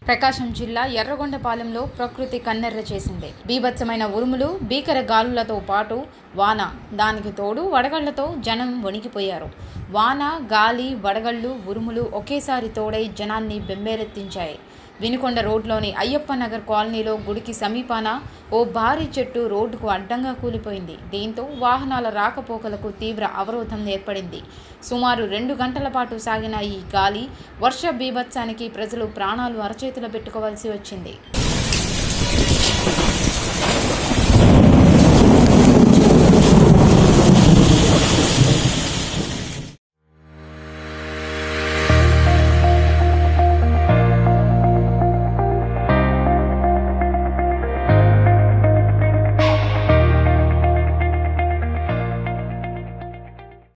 ప్రకాశం జిల్లా ఎర్రగొండపాలెంలో ప్రకృతి కన్నెర్ర చేసింది బీభత్సమైన ఉరుములు భీకర గాలులతో పాటు వాన దానికి తోడు వడగళ్లతో జనం వణికిపోయారు వాన గాలి వడగళ్ళు ఉరుములు ఒకేసారి తోడై జనాన్ని బెంబేలెత్తించాయి వినుకొండ రోడ్లోని అయ్యప్ప నగర్ కాలనీలో గుడికి సమీపాన ఓ భారీ చెట్టు రోడ్డుకు అడ్డంగా కూలిపోయింది దీంతో వాహనాల రాకపోకలకు తీవ్ర అవరోధం ఏర్పడింది సుమారు రెండు గంటల పాటు సాగిన ఈ గాలి వర్ష బీభత్సానికి ప్రజలు ప్రాణాలు అరచేతిలో పెట్టుకోవాల్సి వచ్చింది